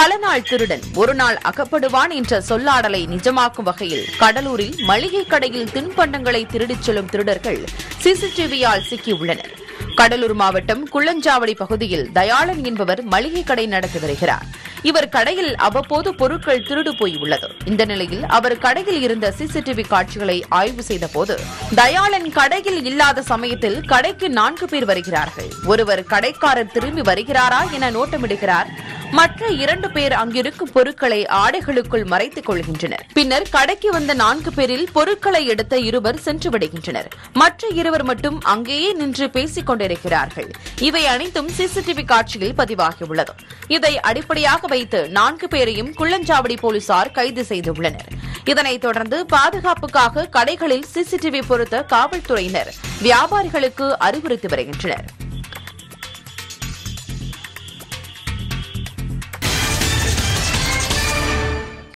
பல நாள் திருடன் ஒரு நாள் அகப்படுவான் என்ற சொல்லாடலை நிஜமாக்கும் வகையில் கடலூரில் மளிகை கடையில் தின்பண்டங்களை திருடிச் செல்லும் திருடர்கள் சிசிடிவியால் சிக்கியுள்ளனர் கடலூர் மாவட்டம் குள்ளஞ்சாவடி பகுதியில் தயாளன் என்பவர் மளிகை கடை நடத்தி வருகிறார் இவர் கடையில் அவ்வப்போது பொருட்கள் திருடு போய் உள்ளது இந்த நிலையில் அவர் கடையில் இருந்த சிசிடிவி காட்சிகளை ஆய்வு செய்த போது தயாளன் கடையில் இல்லாத சமயத்தில் கடைக்கு நான்கு பேர் வருகிறார்கள் ஒருவர் கடைக்காரர் திரும்பி வருகிறாரா என நோட்டமிடுகிறார் மற்ற இரண்டு பேர் அங்கிருக்கும் பொருட்களை ஆடைகளுக்குள் மறைத்துக் கொள்கின்றனர் பின்னர் கடைக்கு வந்த நான்கு பேரில் பொருட்களை எடுத்த இருவர் சென்று விடுகின்றனர் மற்ற இருவர் மட்டும் அங்கேயே நின்று பேசிக் கொண்டிருக்கிறார்கள் இவை அனைத்தும் சிசிடிவி காட்சியில் பதிவாகியுள்ளது இதை அடிப்படையாக வைத்து நான்கு பேரையும் குள்ளஞ்சாவடி போலீசார் கைது செய்துள்ளனர் இதனைத் தொடர்ந்து பாதுகாப்புக்காக கடைகளில் சிசிடிவி பொருத்த காவல்துறையினர் வியாபாரிகளுக்கு அறிவுறுத்தி வருகின்றனர்